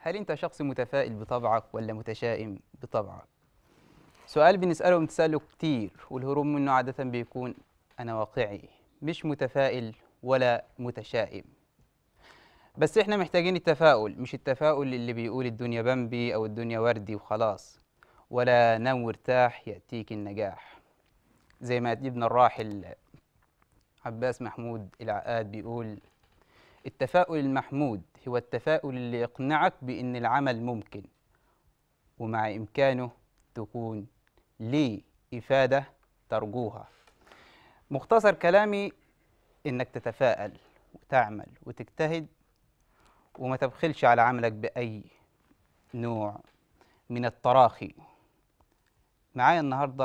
هل أنت شخص متفائل بطبعك ولا متشائم بطبعك؟ سؤال بنسأله بنتسأله كتير والهروب منه عادة بيكون أنا واقعي مش متفائل ولا متشائم بس احنا محتاجين التفاؤل مش التفاؤل اللي بيقول الدنيا بمبي أو الدنيا وردي وخلاص ولا نام وارتاح يأتيك النجاح زي ما أديبنا الراحل عباس محمود العقاد بيقول التفاؤل المحمود هو التفاؤل اللي يقنعك بأن العمل ممكن ومع إمكانه تكون ليه إفادة ترجوها مختصر كلامي إنك تتفائل وتعمل وتجتهد وما تبخلش على عملك بأي نوع من التراخي معايا النهارده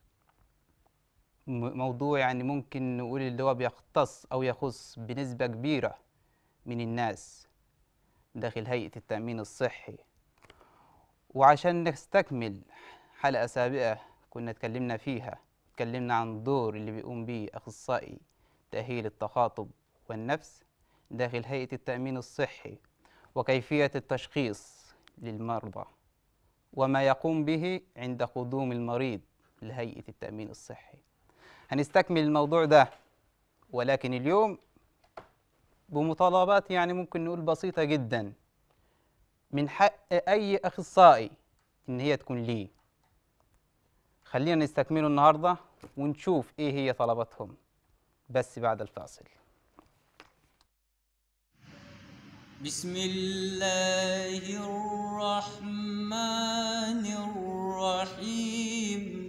م- موضوع يعني ممكن نقول اللي هو بيختص أو يخص بنسبة كبيرة من الناس داخل هيئة التأمين الصحي وعشان نستكمل حلقة سابقة كنا اتكلمنا فيها اتكلمنا عن الدور اللي بيقوم بيه أخصائي تأهيل التخاطب والنفس داخل هيئة التأمين الصحي وكيفية التشخيص للمرضى وما يقوم به عند قدوم المريض لهيئة التأمين الصحي هنستكمل الموضوع ده ولكن اليوم بمطالبات يعني ممكن نقول بسيطة جدا من حق أي أخصائي إن هي تكون ليه خلينا نستكمله النهاردة ونشوف إيه هي طلباتهم بس بعد الفاصل بسم الله الرحمن الرحيم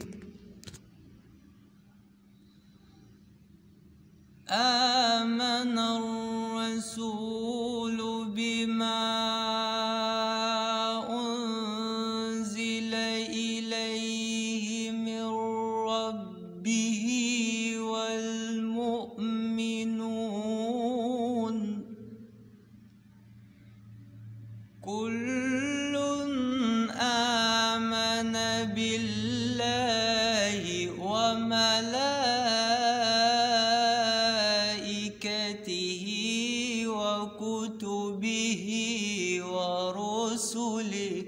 آمن الرسول بما أنزل إليه من ربه والمؤمنون كل آمن بالله وملائكته وكتبه ورسله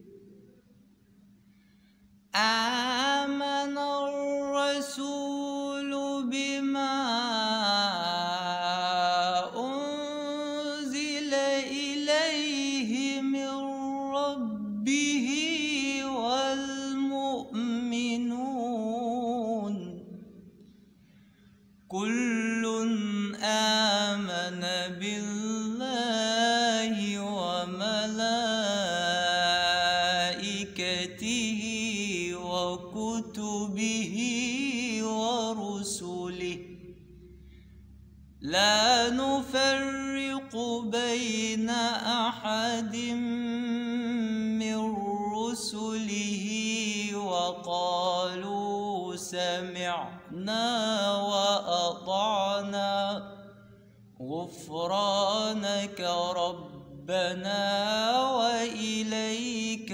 آمن الرسول بما أنزل إليه من ربه والمؤمنون كل آمن بالله وملائكته وكتبه ورسله لا نفرق بين أحد من رسله وقالوا سمعنا وأطعنا غفرانك ربنا وإليك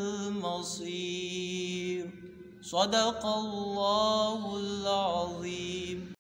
المصير صدق الله العظيم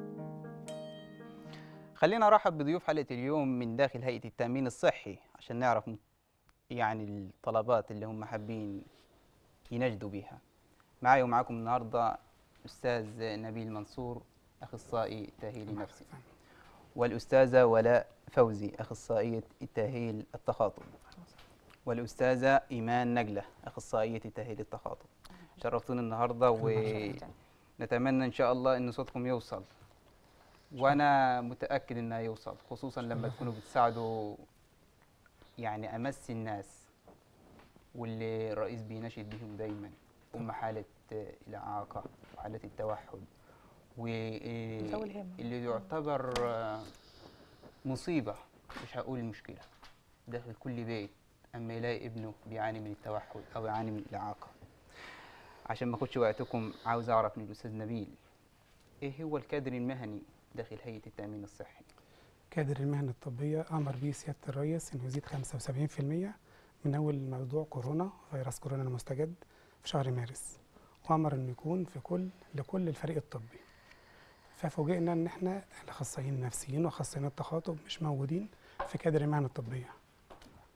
خلينا ارحب بضيوف حلقه اليوم من داخل هيئه التامين الصحي عشان نعرف م- يعني الطلبات اللي هم حابين ينجدوا بيها معايا ومعاكم النهارده استاذ نبيل منصور اخصائي تاهيل نفسي والاستاذه ولاء فوزي اخصائيه التاهيل التخاطب والاستاذه ايمان نجله اخصائيه تاهيل التخاطب شرفتوني النهارده ونتمنى ان شاء الله ان صوتكم يوصل وانا متاكد انه هيوصل خصوصا لما تكونوا بتساعدوا يعني امس الناس واللي الرئيس بيناشد بيهم دايما هم حاله آه، الاعاقه وحاله التوحد ذوي الهمة. واللي يعتبر آه، مصيبه مش هقول مشكله داخل كل بيت اما يلاقي ابنه بيعاني من التوحد او يعاني من الاعاقه عشان ما اخدش وقتكم عاوز اعرف من الاستاذ نبيل ايه هو الكادر المهني داخل هيئه التامين الصحي كادر المهنة الطبية أمر به سيادة الرئيس إنه يزيد 75% من أول موضوع كورونا فيروس كورونا المستجد في شهر مارس وأمر إنه يكون في كل لكل الفريق الطبي ففوجئنا إن إحنا الأخصائيين النفسيين وأخصائيين التخاطب مش موجودين في كادر المهنة الطبية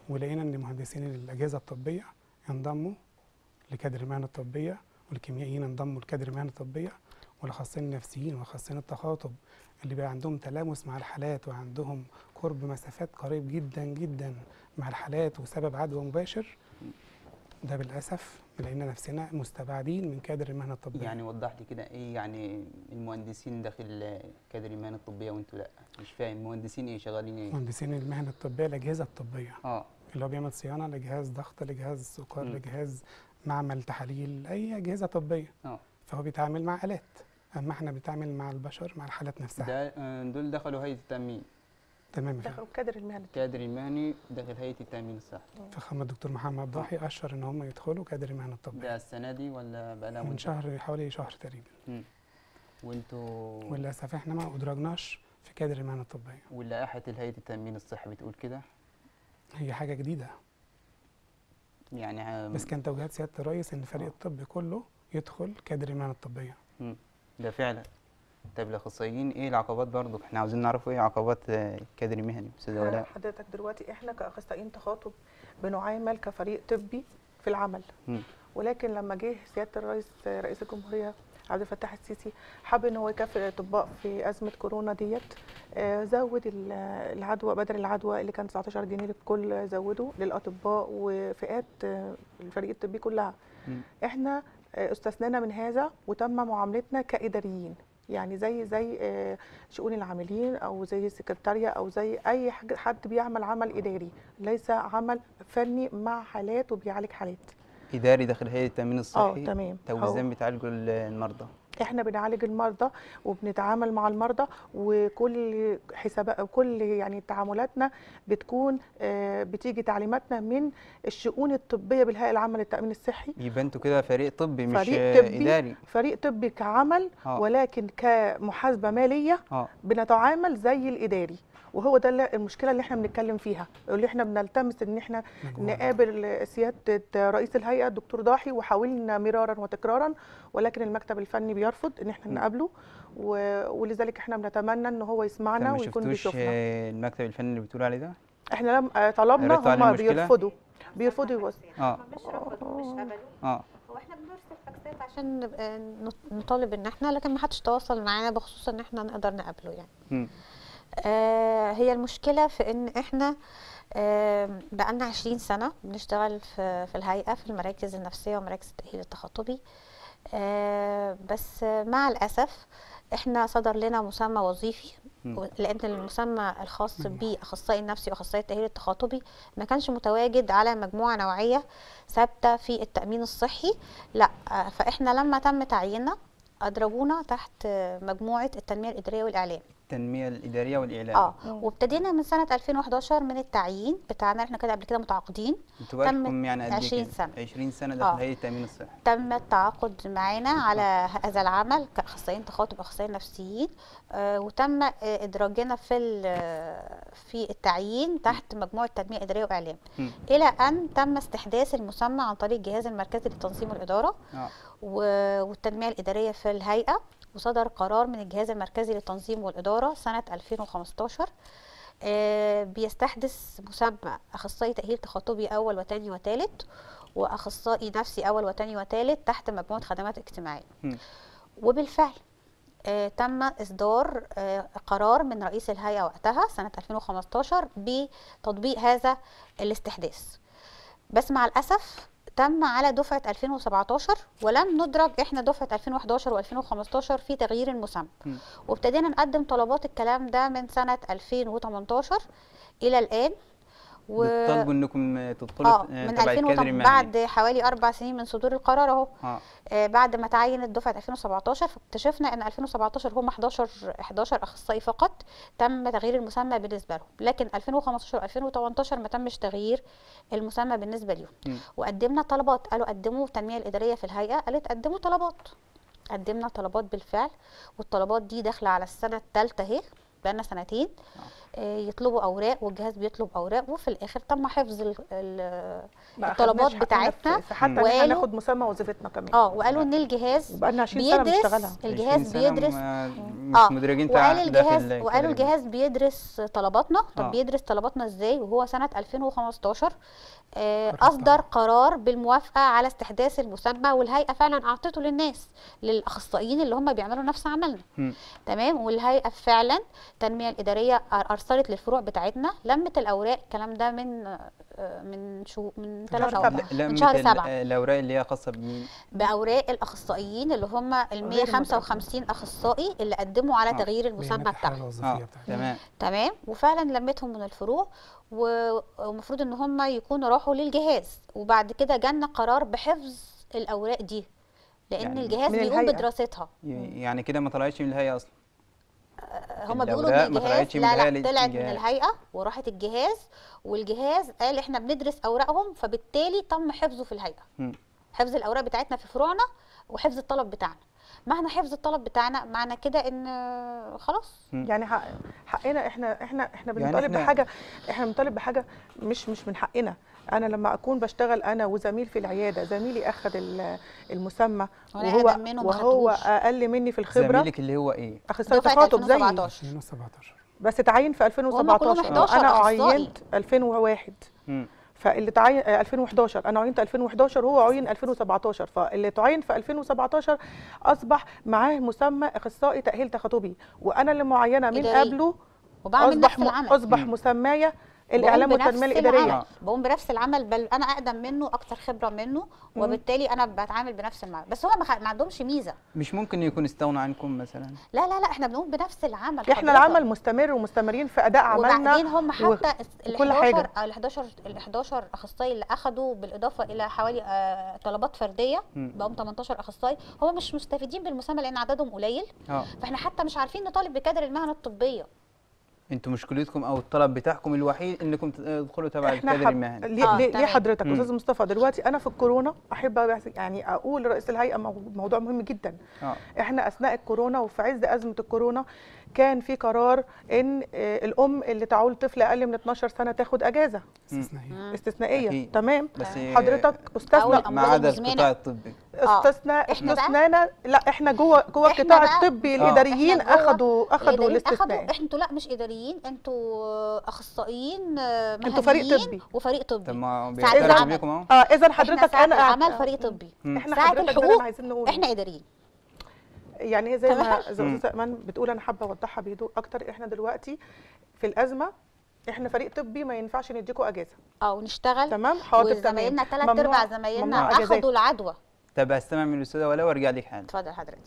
ولقينا ان مهندسين الاجهزه الطبيه ينضموا لكادر المهن الطبيه والكيميائيين ينضموا لكادر المهن الطبيه والاخصائيين النفسيين والاخصائيين التخاطب اللي بقى عندهم تلامس مع الحالات وعندهم قرب مسافات قريب جدا جدا مع الحالات وسبب عدوى مباشر ده بالاسف لقينا نفسنا مستبعدين من كادر المهنه الطبيه يعني وضح لي كده ايه يعني المهندسين داخل كادر المهن الطبيه وانتوا لا مش فاهم مهندسين ايه شغالين ايه مهندسين المهن الطبيه الاجهزه الطبيه اه اللي هو بيعمل صيانه لجهاز ضغط لجهاز سكر مم. لجهاز معمل تحاليل اي اجهزه طبيه اه فهو بيتعامل مع الات اما احنا بنتعامل مع البشر مع الحالات نفسها ده آه، دول دخلوا هيئه التامين تمام يا فندم. دخلوا كادر المهنه كادر المهني داخل هيئه التامين الصحي فخامه الدكتور محمد ضاحي اشر ان هم يدخلوا كادر المهنه الطبيه ده السنه دي ولا بقالها من مده شهر حوالي شهر تقريبا مم. وانتوا وللاسف احنا ما ادرجناش في كادر المهنه الطبيه ولائحه هيئه التامين الصحي بتقول كده هي حاجه جديده يعني آه، بس كان توجيهات سياده الرئيس ان فريق آه. الطب كله يدخل كادر المهنه الطبيه مم. ده فعلا طيب الاخصائيين ايه العقبات برضو احنا عاوزين نعرف ايه عقبات آه، الكادر المهني استاذ ولاء حضرتك دلوقتي احنا كاخصائيين تخاطب بنعامل كفريق طبي في العمل مم. ولكن لما جه سياده الرئيس رئيس الجمهوريه عبد الفتاح السيسي حب ان هو يكافئ الاطباء في ازمه كورونا ديت آه، زود ال- العدوى بدل العدوى اللي كان 19 جنيه للكل زوده للاطباء وفئات آه، الفريق الطبي كلها مم. احنا آه، استثنينا من هذا وتم معاملتنا كاداريين يعني زي زي آه، شؤون العاملين او زي السكرتاريه او زي اي حاجه حد بيعمل عمل اداري ليس عمل فني مع حالات وبيعالج حالات اداري داخل هيئه التامين اه الصحي تمام طب هو- ازاي بتعالجوا ال- المرضى احنا بنعالج المرضى وبنتعامل مع المرضى وكل حساب كل يعني تعاملاتنا بتكون آه، بتيجي تعليماتنا من الشؤون الطبيه بالهيئه العامه للتامين الصحي يبقى انتوا كده فريق طبي مش فريق آه، طبي. اداري فريق طبي كعمل اه ولكن كمحاسبه ماليه اه بنتعامل زي الاداري وهو ده اللي- المشكله اللي احنا بنتكلم فيها اللي احنا بنلتمس ان احنا مجموعة. نقابل سياده رئيس الهيئه الدكتور ضاحي وحاولنا مرارا وتكرارا ولكن المكتب الفني بيرفض ان احنا م. نقابله و- ولذلك احنا بنتمنى ان هو طب يسمعنا ما ويكون شفتوش بيشوفنا آه، المكتب الفني اللي بتقول عليه ده احنا لم آه، طلبنا عرفتوا عليه هم المشكلة؟ بيرفضوا بيرفضوا يوص... اه مش رفضوا مش قبلوا اه هو احنا بنرسل فاكسات عشان نبقى نط- نطالب ان احنا لكن ما حدش تواصل معانا بخصوص ان احنا نقدر نقابله يعني مم. آه هي المشكله في ان احنا آه بقالنا 20 سنه بنشتغل في في الهيئه في المراكز النفسيه ومراكز التاهيل التخاطبي آه بس مع الاسف احنا صدر لنا مسمى وظيفي مم. و- لان المسمى الخاص مجموعة. باخصائي النفسي واخصائي التاهيل التخاطبي ما كانش متواجد على مجموعه نوعيه ثابته في التامين الصحي لا آه، فاحنا لما تم تعييننا ادرجونا تحت آه، مجموعه التنميه الاداريه والاعلام التنميه الاداريه والاعلام اه وابتدينا من سنه 2011 من التعيين بتاعنا احنا كده قبل كده متعاقدين انتوا تم بقالكم يعني قد ايه 20 كده؟ سنة. 20 سنه داخل آه. هيئه التامين الصحي تم التعاقد معانا على هذا العمل كاخصائيين تخاطب اخصائيين نفسيين آه، وتم آه، ادراجنا في ال- في التعيين تحت مجموعه تنميه اداريه واعلام مم. الى ان تم استحداث المسمى عن طريق الجهاز المركزي للتنظيم والاداره اه و- والتنميه الاداريه في الهيئه وصدر قرار من الجهاز المركزي للتنظيم والاداره سنه 2015 آه، بيستحدث مسمى اخصائي تاهيل تخاطبي اول وثاني وثالث واخصائي نفسي اول وثاني وثالث تحت مجموعه خدمات اجتماعيه مم. وبالفعل آه، تم اصدار آه، قرار من رئيس الهيئه وقتها سنه 2015 بتطبيق هذا الاستحداث بس مع الاسف تم على دفعه 2017 ولم ندرج احنا دفعه 2011 و2015 في تغيير المسمى مم. وابتدينا نقدم طلبات الكلام ده من سنه 2018 الى الان و... بتطالبوا انكم تدخلوا اه آه، من تبع 2000 الكادر وطب- المهني بعد حوالي اربع سنين من صدور القرار اهو اه آه، بعد ما تعينت دفعه 2017 فاكتشفنا ان 2017 هم 11 11 اخصائي فقط تم تغيير المسمى بالنسبه لهم لكن 2015 و2018 ما تمش تغيير المسمى بالنسبه ليهم مم. وقدمنا طلبات قالوا قدموا التنميه الاداريه في الهيئه قالت قدموا طلبات قدمنا طلبات بالفعل والطلبات دي داخله على السنه الثالثه اهي بقالنا سنتين آه، يطلبوا اوراق والجهاز بيطلب اوراق وفي الاخر تم حفظ ال- ال- ما الطلبات أخدناش حقنا بتاعتنا في- في حتى ان احنا وقالوا- ناخد مسمى وظيفتنا كمان اه وقالوا ان الجهاز وبقالنا 20 سنه بيدرس بنشتغلها 20 الجهاز سنة بيدرس ما- مش اه مدرجين وقال تع- داخل الجهاز الكادر وقالوا المهني. الجهاز بيدرس طلباتنا طب آه. بيدرس طلباتنا ازاي وهو سنة 2015 آه، قرار اصدر قرار بالموافقة على استحداث المسمى والهيئة فعلا اعطته للناس للاخصائيين اللي هم بيعملوا نفس عملنا مم. تمام والهيئة فعلا التنمية الإدارية أر- أرسلت للفروع بتاعتنا لمت الأوراق الكلام ده من آه، من شو من ثلاث شهر أو سبعة. لا من شهر مثل سبعة الاوراق اللي هي خاصه بمين بأوراق الأخصائيين اللي هم ال غير 155 أخصائي اللي قدموا على آه. تغيير المسمى بيانات الحالة بتاعهم الوظيفية اه بتاعتها تمام تمام وفعلا لمتهم من الفروع و- ومفروض ان هم يكونوا راحوا للجهاز وبعد كده جالنا قرار بحفظ الاوراق دي لان يعني الجهاز من بيقوم الهيئة. بدراستها ي- يعني كده ما طلعتش من الهيئه اصلا هم بيقولوا الأوراق ان ما الجهاز طلعتش من لا الهيئة لا طلعت من للجهاز. الهيئه وراحت الجهاز والجهاز قال احنا بندرس اوراقهم فبالتالي تم حفظه في الهيئه مم. حفظ الاوراق بتاعتنا في فروعنا وحفظ الطلب بتاعنا معنى حفظ الطلب بتاعنا معنى كده ان خلاص يعني حق حقنا احنا احنا احنا يعني بنطالب إحنا- بحاجه احنا بنطالب بحاجه مش مش من حقنا انا لما اكون بشتغل انا وزميل في العياده زميلي اخذ ال- المسمى وأنا وهو أقدم منه ما وهو خدتهوش. اقل مني في الخبره زميلك اللي هو ايه اخصائي دفعه تخاطب زيي 2017 2017 بس اتعين في وهم كلهم 2017 11 انا أخصائي. عينت 2001 مم. فاللي تعين آه، 2011 انا عينت 2011 وهو عين 2017 فاللي تعين في 2017 اصبح معاه مسمى اخصائي تاهيل تخاطبي وانا اللي معينه من إداري. قبله وبعمل اصبح نفس م- العمل اصبح مم. مسمايا بقوم الاعلام بنفس والتنميه الاداريه العمل. بقوم بنفس العمل بل انا اقدم منه اكتر خبره منه وبالتالي انا بتعامل بنفس العمل بس هم ما خ- ما عندهمش ميزه مش ممكن يكون استغنوا عنكم مثلا لا لا لا احنا بنقوم بنفس العمل احنا حضرتك. العمل مستمر ومستمرين في اداء عملنا وبعدين هم و- حتى ال وكل 11 حاجة. ال 11 ال 11 اخصائي اللي اخدوا بالاضافه الى حوالي آه، طلبات فرديه مم. بقوا 18 اخصائي هم مش مستفيدين بالمسمى لان عددهم قليل اه فاحنا حتى مش عارفين نطالب بكادر المهنه الطبيه انتوا مشكلتكم او الطلب بتاعكم الوحيد انكم تدخلوا تبع احنا الكادر حب... المهني ليه, آه، ليه, ليه تمام. حضرتك مم. استاذ مصطفى دلوقتي انا في الكورونا احب أبحث- يعني اقول لرئيس الهيئه مو- موضوع مهم جدا اه احنا اثناء الكورونا وفي عز ازمه الكورونا كان في قرار ان آه، الام اللي تعول طفل اقل من 12 سنه تاخد اجازه استثنائية استثنائيه أكيد. تمام بس حضرتك أول استثنى الأمراض ما عدا المزمنة. القطاع الطبي آه. استثناء إحنا بقى- استثنانا لا احنا جوه جوه إحنا القطاع بقى- الطبي آه. الاداريين إحنا جوه اخذوا اخذوا الإداريين الاستثناء اخدوا انتوا لا مش اداريين انتوا اخصائيين آه، انتوا فريق مهنيين طبي. وفريق طبي طب ما ساعة بيعترفوا العمل. بيكم اهو اه اذا احنا حضرتك ساعة انا العمل أع- فريق طبي مم. احنا ساعة حضرتك ده اللي الحقوق عايزين نقوله احنا اداريين يعني هي زي ما تمام. زي مم. استاذ ايمان بتقول انا حابه اوضحها بهدوء اكتر احنا دلوقتي في الازمه احنا فريق طبي ما ينفعش نديكوا اجازه او نشتغل تمام حاضر تمام وزمايلنا ثلاث ممنوع- ارباع زمايلنا ممنوع أجازات. اخدوا العدوى طب استمع من الاستاذه ولا وارجع لك حالا اتفضل حضرتك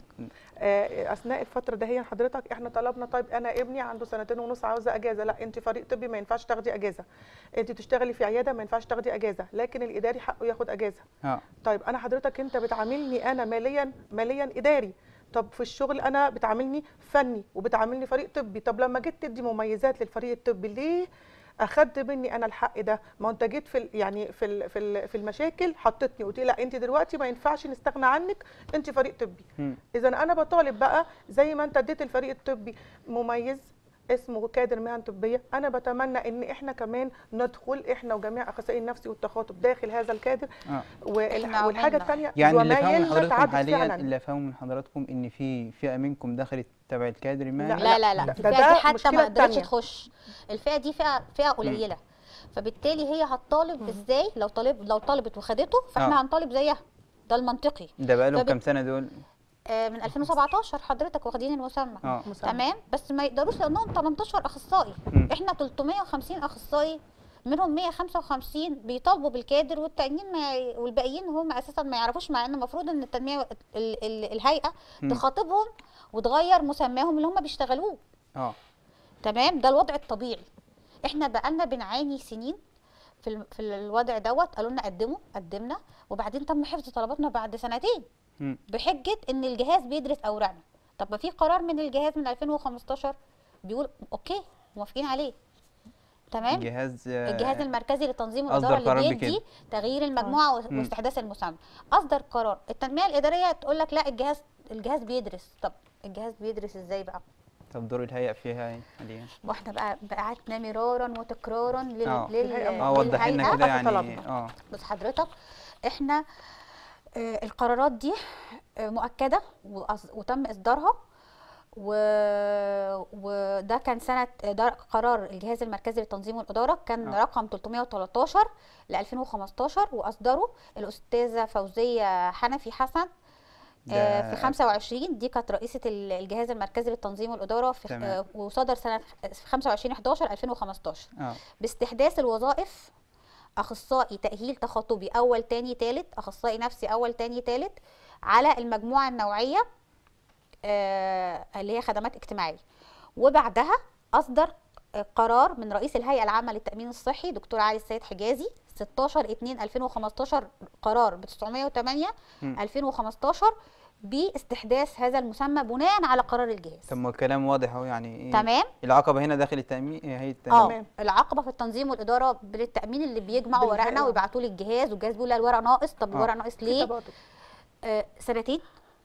آه، اثناء الفتره دهيا حضرتك احنا طلبنا طيب انا ابني عنده سنتين ونص عاوزه اجازه لا انت فريق طبي ما ينفعش تاخدي اجازه انت تشتغلي في عياده ما ينفعش تاخدي اجازه لكن الاداري حقه ياخد اجازه اه طيب انا حضرتك انت بتعاملني انا ماليا ماليا اداري طب في الشغل انا بتعاملني فني وبتعاملني فريق طبي طب لما جيت تدي مميزات للفريق الطبي ليه اخدت مني انا الحق ده ما انت جيت في ال- يعني في ال- في ال- في المشاكل حطيتني قلت لي لا انت دلوقتي ما ينفعش نستغنى عنك انت فريق طبي مم. اذا انا بطالب بقى زي ما انت اديت الفريق الطبي مميز اسمه كادر مهن طبيه انا بتمنى ان احنا كمان ندخل احنا وجميع اخصائي النفسي والتخاطب داخل هذا الكادر اه وال- إحنا والحاجه عملنا. الثانيه يعني اللي فهمه من زمايلنا حضراتكم تعدت حاليا فعلا اللي فهمه من حضراتكم ان في فئه منكم دخلت تبع الكادر المهني لا لا لا ده- الفئه ده دي حتى مشكلة ما قدرتش تانية. تخش الفئه دي فئه فئه قليله فبالتالي هي هتطالب ازاي لو طالب لو طالبت وخدته فاحنا آه. هنطالب زيها ده المنطقي ده بقى لهم فبت- كام سنه دول آه، من 2017 حضرتك واخدين المسمى اه مسمى. تمام بس ما يقدروش لانهم 18 اخصائي مم. احنا 350 اخصائي منهم 155 بيطالبوا بالكادر والتانيين ما ي- والباقيين هم اساسا ما يعرفوش مع ان المفروض ان التنميه ال ال الهيئه مم. تخاطبهم وتغير مسماهم اللي هم بيشتغلوه اه تمام ده الوضع الطبيعي احنا بقالنا بنعاني سنين في ال- في الوضع دوت قالوا لنا قدموا قدمنا وبعدين تم حفظ طلباتنا بعد سنتين مم. بحجه ان الجهاز بيدرس اوراقنا طب ما في قرار من الجهاز من 2015 بيقول اوكي موافقين عليه تمام جهاز آه، الجهاز المركزي للتنظيم أصدر والاداره قرار اللي بكده. بيدي تغيير المجموعه و- مم. واستحداث المسمى اصدر قرار التنميه الاداريه تقول لك لا الجهاز الجهاز بيدرس طب الجهاز بيدرس ازاي بقى طب دور الهيئة فيها ايه حاليا؟ واحنا بقى بعتنا مرارا وتكرارا لل... آه. لل... الهيئة اه وضح لنا للهيئة. كده في يعني طلبنا. اه بص حضرتك احنا آه، القرارات دي آه، مؤكده وأص- وتم اصدارها و... وده كان سنه ده قرار الجهاز المركزي للتنظيم والاداره كان آه. رقم 313 ل 2015 واصدره الاستاذه فوزيه حنفي حسن آه، ده في 25 دي كانت رئيسه ال- الجهاز المركزي للتنظيم والاداره في تمام. آه، وصدر سنه في 25 11 2015 اه باستحداث الوظائف اخصائي تاهيل تخاطبي اول تاني تالت اخصائي نفسي اول تاني تالت على المجموعه النوعيه آه، اللي هي خدمات اجتماعيه وبعدها اصدر قرار من رئيس الهيئه العامه للتامين الصحي دكتور علي السيد حجازي 16 2 2015 قرار ب 908 مم. 2015 باستحداث هذا المسمى بناء على قرار الجهاز طب ما الكلام واضح اهو يعني ايه تمام العقبة هنا داخل التأمين إيه هي التأمين اه تمام. العقبه في التنظيم والاداره بالتامين اللي بيجمعوا بالهيئة. ورقنا ويبعتوا لي الجهاز والجهاز بيقول لا الورق ناقص طب آه. الورق ناقص في ليه تباطؤ آه سنتين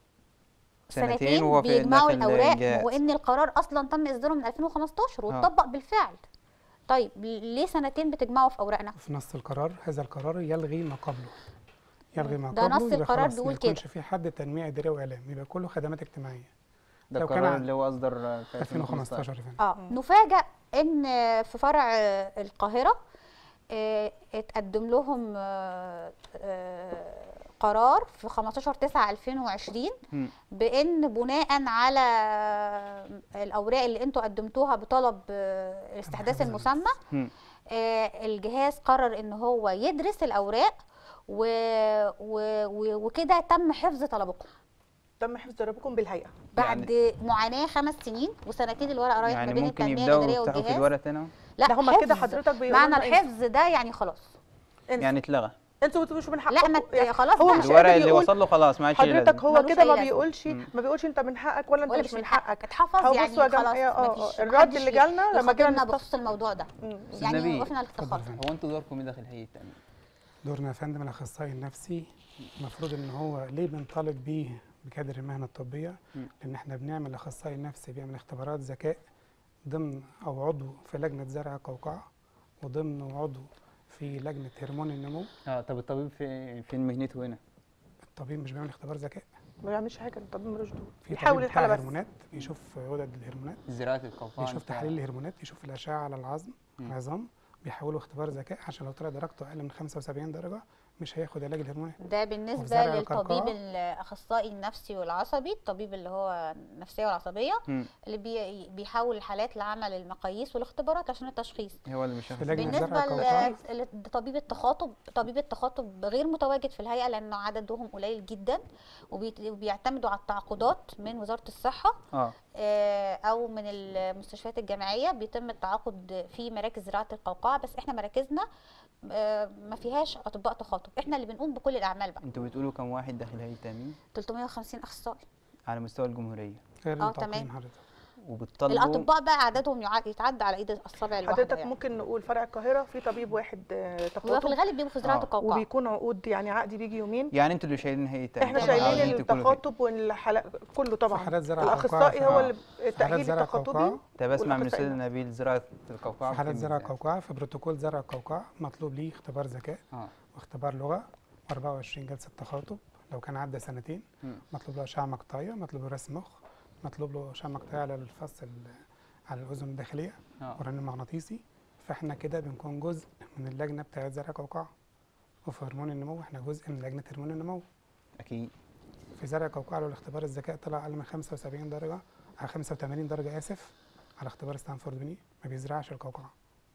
سنتين وهو في بيجمعوا داخل الاوراق الجهاز. وان القرار اصلا تم اصداره من 2015 واتطبق بالفعل طيب ليه سنتين بتجمعوا في اوراقنا في نص القرار هذا القرار يلغي ما قبله يلغي ما ده قبله نص يبقى القرار خلاص بيقول ما يكونش كده. في حد تنمية إدارية وإعلام يبقى كله خدمات اجتماعية ده لو كان القرار عن- اللي هو أصدر في 2015 يا فندم اه نفاجأ ان في فرع آه، القاهرة آه، اتقدم لهم آه، آه، قرار في 15 9 2020 مم. بان بناء على الاوراق اللي انتوا قدمتوها بطلب آه، استحداث حفظ المسمى مم. آه، الجهاز قرر ان هو يدرس الاوراق و... و... و... وكده تم حفظ طلبكم تم حفظ ضربكم بالهيئه بعد معاناه خمس سنين وسنتين الورقه رايح ما يعني بين ممكن التنميه يبدأوا الاداريه يفتحوا في والجهاز الورق تاني أهو؟ لا ده هما كده حفظ. حضرتك بيقولوا معنى لنا الحفظ ده يعني خلاص يعني اتلغى انتوا مش من لا حقكم ما ت- يعني خلاص هو بقى. مش الورق قادر اللي يقول وصل له خلاص ما عادش ليه حضرتك لازمة. هو ملوش كده أي ما لازمة. بيقولش مم. ما بيقولش انت من حقك ولا انت ولا مش من حقك اتحفظ هو يعني بصوا يا جماعة، خلاص هي- اه، مفيش- اه، الرد محدش اللي جالنا لما جينا يخاطبنا نتصل- بخصوص الموضوع ده مم. يعني نبيل، وقفنا اتفضل للتخاطب يا فندم. هو انتوا دوركم ايه داخل هيئة التأمين؟ دورنا يا فندم الاخصائي النفسي المفروض ان هو ليه بنطالب بيه بكادر المهنه الطبيه مم. لان احنا بنعمل اخصائي نفسي بيعمل اختبارات ذكاء ضمن او عضو في لجنه زرع قوقعه وضمن عضو في لجنه هرمون النمو اه طب الطبيب في فين مهنته هنا؟ الطبيب مش بيعمل اختبار ذكاء ما بيعملش حاجه الطبيب ملوش دور في بيحاول طبيب بتاع الحاله بس الهرمونات بيشوف غدد الهرمونات زراعة القوقعة بيشوف انت- تحاليل الهرمونات بيشوف الاشعه على العظم مم. العظام بيحوله اختبار ذكاء عشان لو طلع درجته اقل من 75 درجه مش هياخد علاج الهرمونات ده بالنسبه زرع للطبيب القوقعة. الاخصائي النفسي والعصبي الطبيب اللي هو النفسيه والعصبيه مم. اللي بي بيحول الحالات لعمل المقاييس والاختبارات عشان التشخيص هو اللي مش في هياخد لجنة بالي. بالنسبه زرع القوقعة. ل- لطبيب التخاطب طبيب التخاطب غير متواجد في الهيئه لانه عددهم قليل جدا وبيت- وبيعتمدوا على التعاقدات من وزاره الصحه اه آه، او من المستشفيات الجامعيه بيتم التعاقد في مراكز زراعه القوقعه بس احنا مراكزنا آه، ما فيهاش اطباء تخاطب احنا اللي بنقوم بكل الاعمال بقى انتوا بتقولوا كم واحد داخل هيئة التأمين 350 اخصائي على مستوى الجمهورية غير اه، المتعاقدين تمام. حضرتك وبتطالبوا الاطباء بقى عددهم يع- يتعدى على ايد الصابع الواحده حضرتك يعني. ممكن نقول فرع القاهره في طبيب واحد آه، وفي تخاطب الغالب بيبقوا في زراعه آه. القوقعه وبيكون عقود يعني عقدي بيجي يومين يعني انتوا اللي شايلين هيئة التأمين احنا طبعاً. شايلين عاوزين تكونوا فيه. التخاطب والحالات كله طبعا في حالات زرع الاخصائي القوقعة هو في- اللي في حالات التاهيل زرع التخاطبي القوقعة طب اسمع من والأخصائي الاستاذ نبيل زراعة القوقعة في حالات في زرع كم- القوقعة في بروتوكول زرع القوقعة مطلوب ليه اختبار ذكاء اه واختبار لغة 24 جلسة تخاطب لو كان عدى سنتين مم. مطلوب له أشعة مقطعية مطلوب له رسم مخ مطلوب له أشعة مقطعية على الفص ال- على الأذن الداخلية اه ورنين مغناطيسي فاحنا كده بنكون جزء من اللجنة بتاعت زرع القوقعة وفي هرمون النمو احنا جزء من لجنة هرمون النمو اكيد في زرع القوقعة لو الاختبار الذكاء طلع أقل من 75 درجة على 85 درجة آسف على اختبار ستانفورد بني ما بيزرعش القوقعة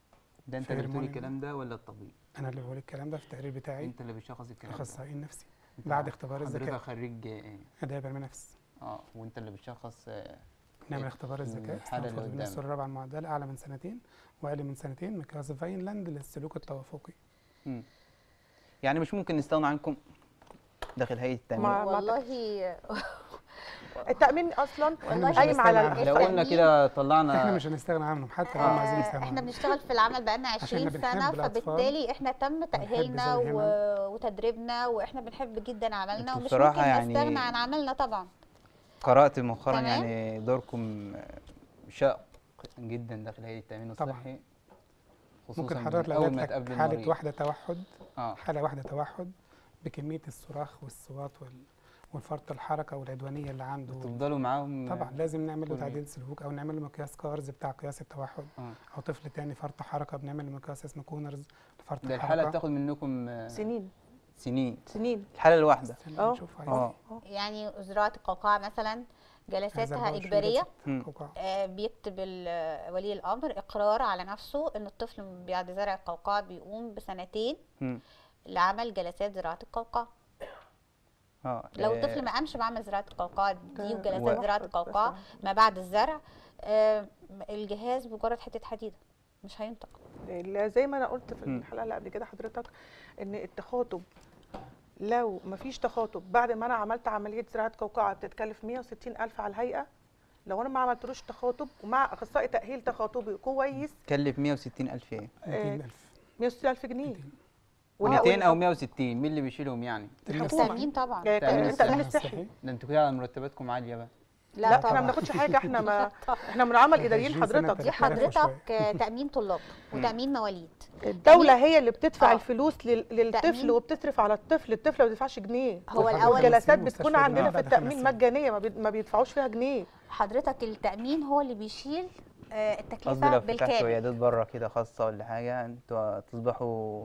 ده انت في اللي بتقول هرمون الكلام ده ولا الطبيب؟ أنا اللي بقول الكلام ده في التقرير بتاعي انت اللي بتشخص الكلام ده الأخصائي النفسي انت بعد اختبار حضرتك الذكاء خريج ايه؟ أداء علم نفس اه وانت اللي بتشخص آه، نعمل اختبار الذكاء الحالة اللي ستانفورد بني قدامك. الصورة الرابعة المعدلة أعلى من سنتين وأقل من سنتين مقياس فاينلاند للسلوك التوافقي مم. يعني مش ممكن نستغنى عنكم داخل هيئة التأمين ما- والله التأمين أصلا والله قايم على هنستغنى عنهم. لو قلنا كده طلعنا احنا مش هنستغنى عنهم حتى لو هم عايزين آه، يستغنوا احنا عنهم. بنشتغل في العمل بقالنا عشان 20 بنحب سنه الأطفال فبالتالي احنا تم تاهيلنا ذوي و... الهمم. وتدريبنا واحنا بنحب جدا عملنا انتوا ومش بصراحة ممكن يعني نستغنى عن عملنا طبعا قرأت مؤخرا تمام. يعني دوركم آه، شاق جدا داخل هيئه التامين طبعاً. الصحي خصوصا ممكن من حضرتك لو اول جات ما لك تقابل حالة المريض واحدة توحد اه حالة واحدة توحد بكمية الصراخ والصوات وال- والفرط الحركة والعدوانية اللي عنده تفضلوا معاهم طبعا لازم نعمل له كل يوم. تعديل سلوك او نعمل له مقياس كارز بتاع قياس التوحد آه. او طفل تاني فرط حركه بنعمل له مقياس اسمه كونرز لفرط ده الحاله الحركه بتاخد منكم آه، سنين سنين سنين الحاله الواحده استنى اه. نشوف عايز اه يعني زراعه القوقعه مثلا عايز جلساتها 24 اجباريه جلسة مم. قوقعة. آه، بيكتب ال- ولي الامر اقرار على نفسه ان الطفل بعد زرع القوقعه بيقوم بسنتين مم. لعمل جلسات زراعه القوقعه اه لو آه، الطفل ما قامش بعمل زراعه القوقعه دي ده وجلسات و- زراعه القوقعه ما بعد الزرع آه، الجهاز مجرد حته حديده مش هينطق لا، زي ما انا قلت في مم. الحلقه اللي قبل كده حضرتك ان التخاطب لو مفيش تخاطب بعد ما انا عملت عمليه زراعه قوقعه بتتكلف 160 الف على الهيئه لو انا ما عملتلوش تخاطب ومع اخصائي تاهيل تخاطبي كويس كلف 160 الف ايه 200000 160 الف جنيه 200. وه- 200 او 160 مين اللي بيشيلهم يعني الحكومه التامين طبعا آه، تأمين التامين الصحي. الصحي ده انتوا كده على مرتباتكم عاليه بقى لا, طبعاً. احنا ما بناخدش حاجه احنا ما احنا بنعمل اداريين 20 سنة حضرتك دي 3000 وشوية. حضرتك آه، تامين طلاب وتامين مواليد الدوله هي اللي بتدفع آه. الفلوس لل- للطفل تأمين. وبتصرف على الطفل الطفل ما بيدفعش جنيه هو وحضرتك الأول- والجلسات مستشفى بتكون دماغ عندنا في بعد خمس التامين سنين. مجانيه ما, بي... ما بيدفعوش فيها جنيه حضرتك التامين هو اللي بيشيل آه، قصدي التكلفه لو فتحتوا بالكامل عيادات بره كده خاصه ولا حاجه انتوا تصبحوا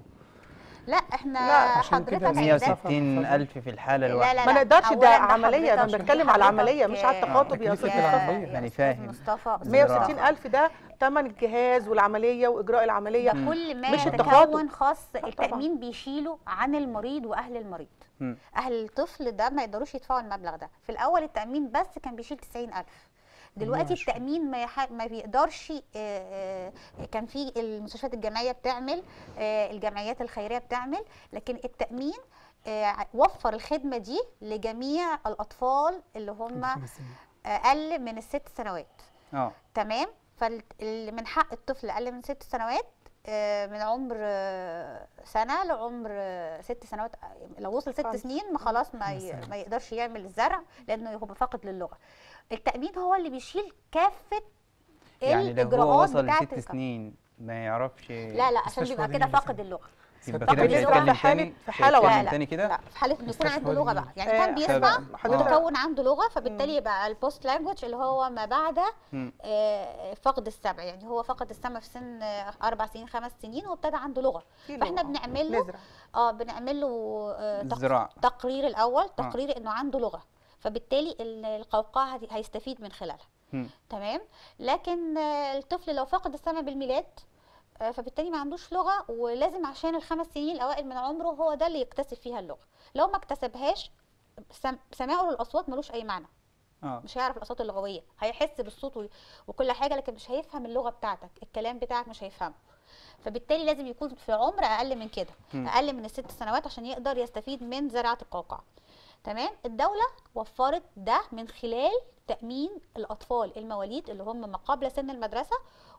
لا احنا لا، عشان كده حضرتك مية عندنا- وستين 160 الف في الحاله لا الواحده لا ما لا نقدرش ده أولاً عمليه انا حضرتك- بتكلم على حضرتك، عمليه مش على آه، التخاطب يا تكلفة استاذ يا- العملية. يا يعني أستاذ فاهم. مصطفى 160 الف ده ثمن الجهاز والعمليه واجراء العمليه ده كل ما مش يتكون التخاطب. خاص طبعاً. التامين بيشيله عن المريض واهل المريض مم. اهل الطفل ده ما يقدروش يدفعوا المبلغ ده في الاول التامين بس كان بيشيل 90000 دلوقتي 120. التامين ما, يح... ما بيقدرش آه، آه، كان في المستشفيات الجامعيه بتعمل آه، الجمعيات الخيريه بتعمل لكن التامين آه، وفر الخدمه دي لجميع الاطفال اللي هم خمس سنين. اقل من الست سنوات اه تمام فاللي من حق الطفل اقل من ست سنوات آه، من عمر آه، سنه لعمر آه، ست سنوات آه، لو وصل ست خمس. سنين ما خلاص ما, خمس ي... سنوات. ما يقدرش يعمل الزرع لانه هو فاقد للغه التامين هو اللي بيشيل كافه يعني لو هو الاجراءات وصل بتاعه لست الك- سنين ما يعرفش لا لا عشان مستشفى بيبقى دي كده من فاقد سنة. اللغه يبقى طب كده مش بالنسبة هيتكلم في حالة- تاني في مش حالة هيتكلم واحدة. تاني كده لا في حاله ان يكون مستشفى عنده لغه دي. بقى يعني آه، كان بيسمع حضرتك تكون عنده لغه فبالتالي يبقى البوست لانجوج اللي هو ما بعد مم. آه، فقد السمع يعني هو فقد السمع في سن آه، اربع سنين خمس سنين وابتدى عنده لغه في فاحنا لغة. بنعمل له نزرع اه بنعمل له آه، تق- الزراعة. تقرير الاول تقرير انه عنده لغه فبالتالي ال- القوقعه هت- هيستفيد من خلالها مم. تمام لكن آه، الطفل لو فقد السمع بالميلاد آه، فبالتالي ما عندوش لغه ولازم عشان الخمس سنين الاوائل من عمره هو ده اللي يكتسب فيها اللغه لو ما اكتسبهاش سم- سماعه للاصوات ملوش اي معنى اه مش هيعرف الاصوات اللغويه هيحس بالصوت و- وكل حاجه لكن مش هيفهم اللغه بتاعتك الكلام بتاعك مش هيفهمه فبالتالي لازم يكون في عمر اقل من كده مم. اقل من الست سنوات عشان يقدر يستفيد من زراعه القوقعه تمام الدوله وفرت ده من خلال تامين الاطفال المواليد اللي هم ما قبل سن المدرسه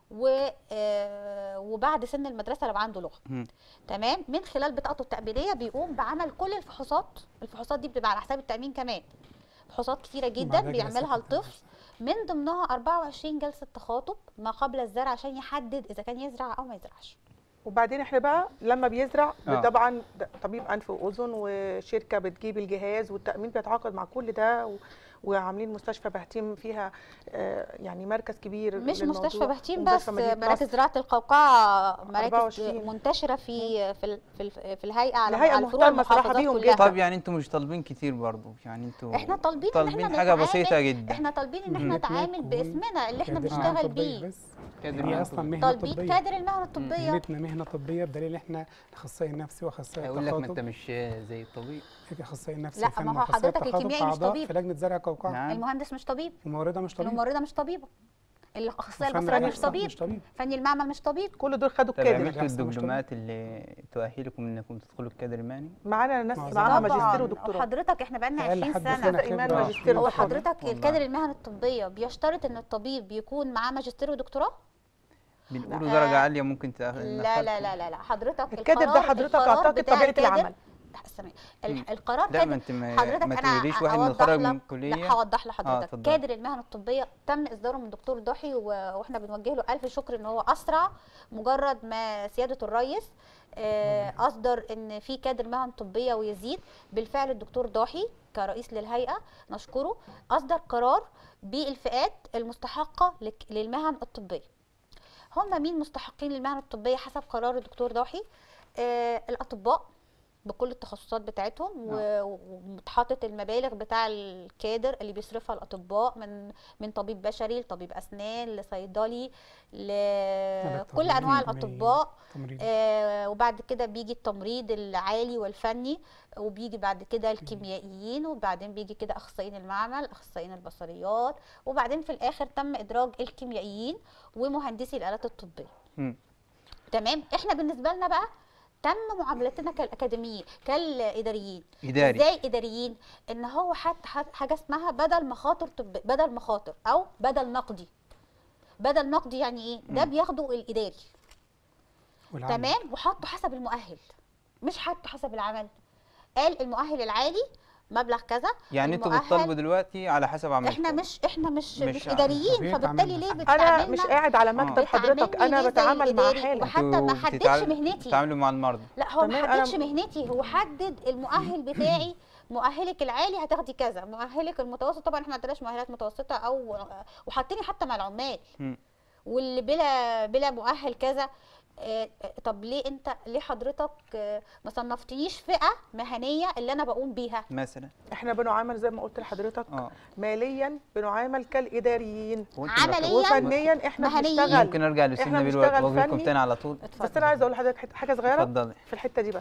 و آه، وبعد سن المدرسه لو عنده لغه مم. تمام من خلال بطاقته التأمينية بيقوم بعمل كل الفحوصات الفحوصات دي بتبقى على حساب التأمين كمان فحوصات كتيرة جدا وبعدها بيعملها جلسات الطفل من ضمنها 24 جلسة تخاطب ما قبل الزرع عشان يحدد إذا كان يزرع أو ما يزرعش وبعدين احنا بقى لما بيزرع آه. طبعا ده طبيب انف واذن وشركه بتجيب الجهاز والتامين بيتعاقد مع كل ده و... وعاملين مستشفى بهتيم فيها آه، يعني مركز كبير مش للموضوع. مستشفى بهتيم بس ومستشفى مدينة مراكز نصر. زراعة القوقعة مراكز 24. منتشرة في في ال- في, ال- في الهيئة على الهيئة على فروع محترمة صراحة المحافظات بيهم كلها. جدا. طب يعني انتوا مش طالبين كتير برضو يعني انتوا احنا طالبين ان طالبين احنا حاجه نتعامل- بسيطه جدا احنا طالبين ان احنا مهنتنا نتعامل تكون باسمنا اللي احنا كادر بنشتغل مهنة طبية بيه بس كادر هي مهنة اصلا طبية. مهنه طالبين طبيه كادر المهنة الطبية مهنتنا مهنه طبيه بدليل احنا الاخصائي النفسي واخصائي هيقول لك ما انت التخاطب مش زي الطبيب اخصائي نفسي لا، فن ما هو وأخصائي حضرتك التخاطب الكيميائي مش أعضاء طبيب. في لجنه زرع قوقعه نعم المهندس مش طبيب وممرضه مش طبيب الممرضه مش طبيبه الاخصائي وفن البصري مش الأجسام طبيب مش طبيب فني المعمل مش طبيب كل دول خدوا طب الكادر عملتوا الأحسن مش الدبلومات اللي تؤهلكم انكم تدخلوا الكادر المهني معانا ناس معظم. معاها طبعاً. ماجستير ودكتوراه حضرتك احنا بقالنا أقل 20 حد سنه فينا ايمان خبرة. ماجستير هو ودكتوراه. حضرتك والله. الكادر المهن الطبيه بيشترط ان الطبيب بيكون معاه ماجستير ودكتوراه بنقولوا آه، درجه عاليه ممكن تاخد لا لا لا لا لا حضرتك الكادر ده القرار- حضرتك القرار اعتقد بتاع طبيعه الكادر- العمل السنويه ال- مم. القرار لا كان ما انت ما, حضرتك ما انا تقوليش واحد أوضح متخرج من لك- كليه لا هوضح اه لحضرتك اتفضلي. كادر المهن الطبيه تم اصداره من الدكتور ضحي و- واحنا بنوجه له الف شكر ان هو اسرع مجرد ما سياده الرئيس آه، اصدر ان في كادر مهن طبيه ويزيد بالفعل الدكتور ضاحي كرئيس للهيئه نشكره اصدر قرار بالفئات المستحقه لك- للمهن الطبيه هم مين مستحقين للمهن الطبيه حسب قرار الدكتور ضاحي آه، الاطباء بكل التخصصات بتاعتهم و- ومتحطط المبالغ بتاع الكادر اللي بيصرفها الاطباء من من طبيب بشري لطبيب اسنان لصيدلي لكل طبيب، انواع تمريض، الاطباء تمريض آه وبعد كده بيجي التمريض العالي والفني وبيجي بعد كده الكيميائيين وبعدين بيجي كده اخصائيين المعمل اخصائيين البصريات وبعدين في الاخر تم ادراج الكيميائيين ومهندسي الالات الطبيه مم. تمام احنا بالنسبه لنا بقى تم معاملتنا كالاكاديميين كالاداريين اداري ازاي اداريين ان هو حط حط حاجه اسمها بدل مخاطر طب بدل مخاطر او بدل نقدي بدل نقدي يعني ايه ده مم. بياخده الاداري والعمل. تمام وحطه حسب المؤهل مش حطه حسب العمل قال المؤهل العالي مبلغ كذا يعني انتوا المؤهل- بتطالبوا دلوقتي على حسب عملكم احنا مش احنا مش مش مش, ع- اداريين طبيعة فبالتالي عملنا. ليه انا بتعاملنا مش قاعد على مكتب حضرتك بتعاملني انا ليه زي بتعامل مع الإداري حالة وحتى انتوا ما حددش بتتعامل- مهنتي بتتعاملوا مع المرضى لا هو ما تمام، حددش أنا- مهنتي هو حدد المؤهل بتاعي مؤهلك العالي هتاخدي كذا مؤهلك المتوسط طبعا احنا ما عندناش مؤهلات متوسطه او وحاطيني حتى مع العمال مم. واللي بلا بلا مؤهل كذا آه، آه، طب ليه انت ليه حضرتك آه، ما صنفتنيش فئه مهنيه اللي انا بقوم بيها مثلا احنا بنعامل زي ما قلت لحضرتك اه ماليا بنعامل كالاداريين وانتوا عملياً مرتبكم- وفنيا احنا مهنيين. بنشتغل ممكن ارجع لاستاذ إحنا نبيل بنشتغل واجيلكم فني. تاني على طول بس انا عايزه اقول لحضرتك حت- حاجه صغيره اتفضلي في الحته دي بس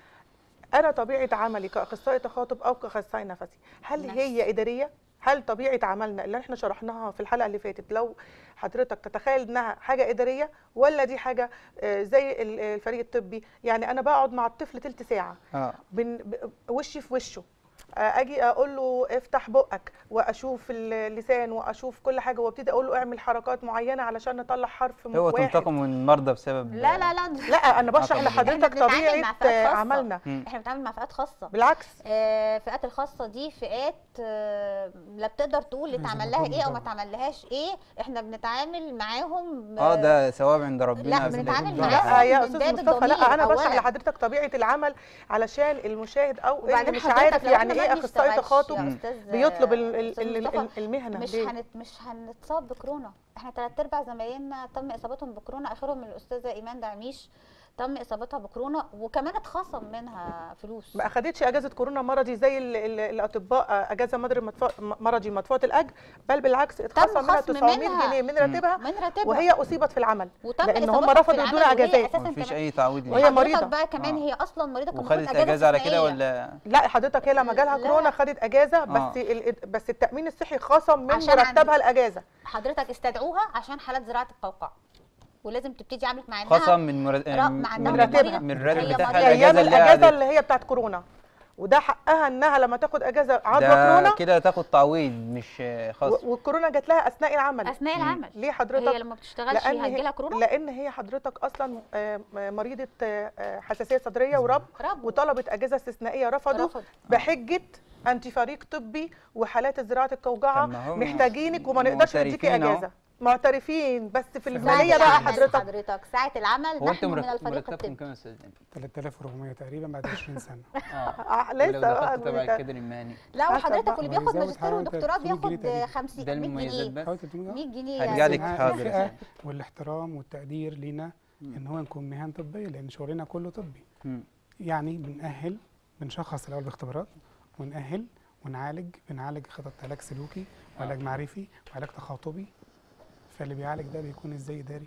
انا طبيعه عملي كاخصائي تخاطب او كاخصائي نفسي هل نفس. هي اداريه هل طبيعه عملنا اللي احنا شرحناها في الحلقه اللي فاتت لو حضرتك تتخيل انها حاجه اداريه ولا دي حاجه آه، زي ال- الفريق الطبي يعني انا بقعد مع الطفل تلت ساعه اه بن ب- وشي في وشه آه، اجي اقول له افتح بقك واشوف اللسان واشوف كل حاجه وابتدي اقول له اعمل حركات معينه علشان نطلع حرف هو واحد تنتقموا من المرضى بسبب لا لا لا لا انا بشرح طبعاً. لحضرتك إحنا بنتعامل طبيعه مع فئات آه، خاصة. عملنا مم. احنا بنتعامل مع فئات خاصه بالعكس آه، الفئات الخاصه دي فئات آه، لا بتقدر تقول لازم اتعمل لها يكون ايه او ما طبعاً. اتعملهاش ايه احنا بنتعامل معاهم اه ده ثواب عند ربنا لا، في بنتعامل الآخر. معاهم. لا يا من استاذ باب مصطفى لا الضمير انا بشرح أولاً. لحضرتك طبيعه العمل علشان المشاهد او اللي وبعدين مش حضرتك عارف لو يعني إحنا ايه ما اخصائي بنشتغلش تخاطب يا أستاذ- بيطلب ال- ال- أستاذ ال- مصطفى، ال- المهنه مش ليه؟ هنت مش هنتصاب بكورونا احنا ثلاث ارباع زمايلنا تم اصابتهم بكورونا اخرهم الاستاذه ايمان دعميش تم اصابتها بكورونا وكمان اتخصم منها فلوس ما اخدتش اجازه كورونا مرضي زي ال- ال- الاطباء اجازه مرضي مدفوع- مرضي مدفوعه الاجر بل بالعكس اتخصم منها خصم 900 منها. جنيه من راتبها من راتبها وهي اصيبت في العمل وتم لان هم إصابتها في رفضوا العمل يدونا وهي اجازات أساساً مفيش كمان- اي تعويض وهي ليها. مريضة. وحضرتك بقى كمان آه. هي اصلا مريضه كان المفروض وخدت اجازه على كده ثنائية. ولا لا حضرتك هي لما جالها لا. كورونا خدت اجازه آه. بس ال- بس التامين الصحي خصم من عشان مرتبها عندي- الاجازه حضرتك استدعوها عشان حالات زراعه القوقعه ولازم تبتدي عامل مع خصم انها من مرت... را- من مع عندها من مرتبها. راتب- من الراتب هي بتاعها مريضة. ايام الاجازه اللي الاجازه قعدت. اللي هي بتاعت كورونا وده حقها انها لما تاخد اجازه عدوى ده كورونا كده تاخد تعويض مش خصم و- والكورونا جات لها اثناء العمل اثناء مم. العمل ليه هي حضرتك لما بتشتغلش لان هتجيلها هي كورونا لان هي حضرتك اصلا آه، مريضه آه، آه، حساسيه صدريه ورب رب وطلبت اجازه استثنائيه رفضوا رفض. بحجه انت فريق طبي وحالات زراعه القوقعه طب ما هم محتاجينك وما نقدرش نديكي معترفين أهو. اجازه معترفين بس في ساعة الماليه ساعة بقى العمل حضرتك حضرتك ساعة العمل هو نحن انتوا من مرت- الفريق مرتبكم الطبي كام يا استاذ نبيل؟ 3400 تقريبا بعد 20 سنه اه آه، ولو لسه بقى دخلت تبع المنتج. الكادر المهني لا حسب وحضرتك بقى. واللي بياخد ويزود ماجستير حوالي ودكتوراه 300 جنيه بياخد تقريبا. 50 ده 100 المميزات جنيه بس حوالي 300 100 جنيه هرجع يعني لك معاه حاضر. الفئة والاحترام والتقدير لينا ان هو نكون مهن طبيه لان شغلنا كله طبي مم. يعني بنأهل بنشخص الاول باختبارات ونأهل ونعالج بنعالج خطط علاج سلوكي وعلاج معرفي وعلاج تخاطبي فاللي بيعالج ده بيكون ازاي اداري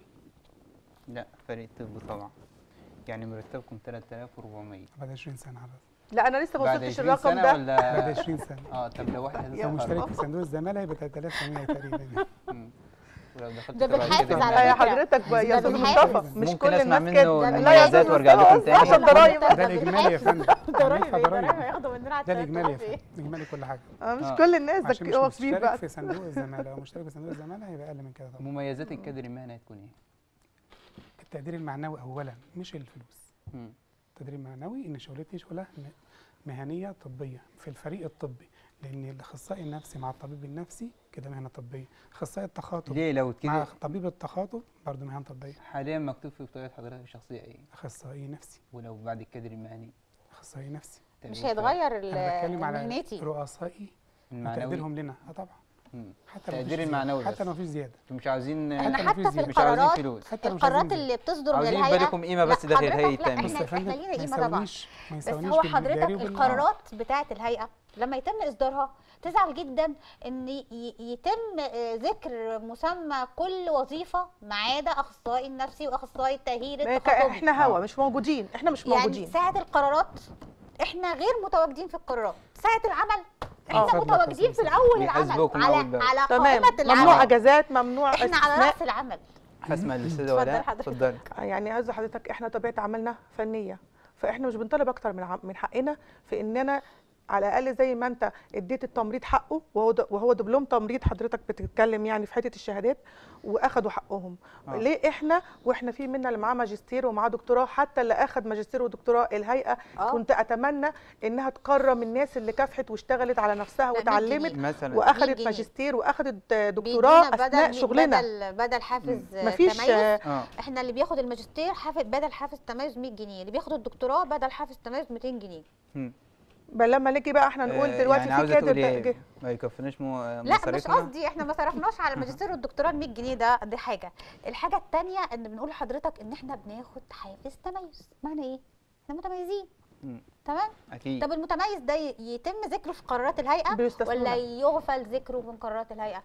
لا فريق طب طبعا يعني مرتبكم 3400 بعد 20 سنه حضرتك لا انا لسه ما بعد وصلتش 20 الرقم سنه ده بعد ولا 20 سنه اه طب لو واحد يا لو مشترك هيتخرج في صندوق الزماله يبقى 3100 تقريبا مم. ولو دخلت ده تبع بالحافز الكادر على لا يا فكرة. حضرتك بقى يا ده استاذ بالحافز. مصطفى مش ممكن كل اسمع الناس منه كده ده لا يا المميزات استاذ وارجع لكم مصطفى تاني عشان ضرايب ده الاجمالي يا فندم ضرايب عارفة ضرايب هياخدوا مننا ده الاجمالي يا فندم اجمالي كل حاجه آه، مش آه. كل الناس عشان مش ده هو كبير مشترك بقى في صندوق الزماله لو مشترك في صندوق الزماله هيبقى اقل من كده طبعا مميزات الكادر المهني هتكون ايه؟ التقدير المعنوي اولا مش الفلوس مم. تدريب معنوي ان شغلتي شغله م- مهنيه طبيه في الفريق الطبي لان الاخصائي النفسي مع الطبيب النفسي كده مهنه طبيه اخصائي التخاطب ليه لو مع كده طبيب التخاطب برضه مهنه طبيه حاليا مكتوب في بطاقه حضرتك الشخصيه ايه اخصائي نفسي ولو بعد الكادر المهني اخصائي نفسي مش تغيير هيتغير ال- انا بتكلم على مهنتي رؤسائي المعنوي وتقديرهم لنا اه طبعا مم. حتى لو تقدير مفيش زيادة. المعنوي حتى بس. لو مفيش زياده انتوا مش عاوزين احنا حتى لو حتى مفيش في زيادة. مش عاوزين القرارات فلوس. حتى لو مش عايزين القرارات زيادة. اللي بتصدر من عاوزين الهيئه يبقى لكم قيمة لا، بس داخل حضرتك- هيئة لا التأمين. احنا بص يا احنا فندم لينا ما قيمه طبعا يساويش ما بس يساويش هو بالجاري حضرتك وبال- القرارات بتاعه الهيئه لما يتم اصدارها تزعل جدا ان ي- يتم آه، ذكر مسمى كل وظيفه ما عدا اخصائي النفسي واخصائي التاهيل ما ك- التخاطبي احنا هوا آه. مش موجودين احنا مش يعني موجودين ساعه القرارات احنا غير متواجدين في القرارات ساعه العمل آه. احنا فضلك متواجدين في أساساً. الاول العمل بيحاسبوكم على أول بأول. على تمام قائمه ممنوع العمل اجازات ممنوع احنا على استثناء. راس العمل هسمع الاستاذه اتفضل ولاء حضرتك. اتفضلي يعني عايزه حضرتك احنا طبيعه عملنا فنيه فاحنا مش بنطالب اكتر من عم- من حقنا في اننا على الاقل زي ما انت اديت التمريض حقه وهو د- وهو دبلوم تمريض حضرتك بتتكلم يعني في حته الشهادات واخدوا حقهم آه. ليه احنا واحنا في منا اللي معاه ماجستير ومعاه دكتوراه حتى اللي اخد ماجستير ودكتوراه الهيئه آه. كنت اتمنى انها تكرم الناس اللي كافحت واشتغلت على نفسها لا، واتعلمت جنيه. مثلا مية واخدت جنيه. ماجستير واخدت دكتوراه بيدونا اثناء بدل شغلنا بدل بدل حافز آه، مفيش تميز آه، اه احنا اللي بياخد الماجستير حافز بدل حافز تميز 100 جنيه اللي بياخد الدكتوراه بدل حافز تميز 200 جنيه مم. بل لما نيجي بقى احنا نقول آه، دلوقتي يعني في عاوزه كادر تقولي جه- ايه ما يكفناش مو- لا مش مصاريفنا قصدي احنا ما صرفناش على الماجستير والدكتوراه ال 100 جنيه ده دي حاجه الحاجه الثانيه ان بنقول لحضرتك ان احنا بناخد حافز تميز معنى ايه احنا متميزين مم. تمام اكيد طب المتميز ده ي- يتم ذكره في قرارات الهيئه بيستثنونا. ولا يغفل ذكره من قرارات الهيئه